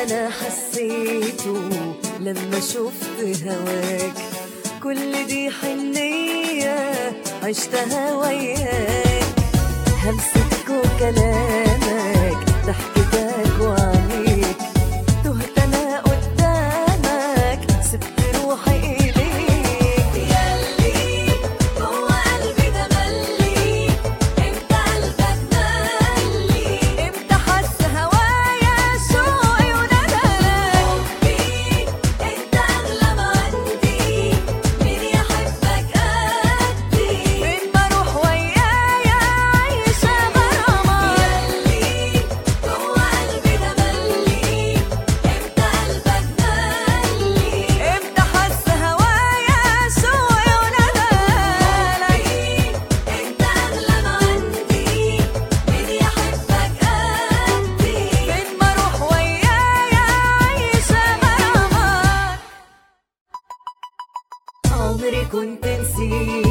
انا حسيته لما شفت هواك كل دي حنية عشتها وياك همسك وكلامك ضحكتك وعينيك تهت انا قدامك سبت روحي اليك ياللي جوا قلبي ده ملي امتى قلبك ملي امتى حس هوايا شوقي وندلك حبي انت اغلى ما عندي مين يحبك قدي فين بروح ويايا عايشة غرامة ياللي جوا قلبي ده ملي امتى قلبك ملي امتى حس هوايا شوقي وندلك انت اغلى ما عندي مين يحبك قدي فين بروح ويايا عايشة غرامات عمري كنت نسيت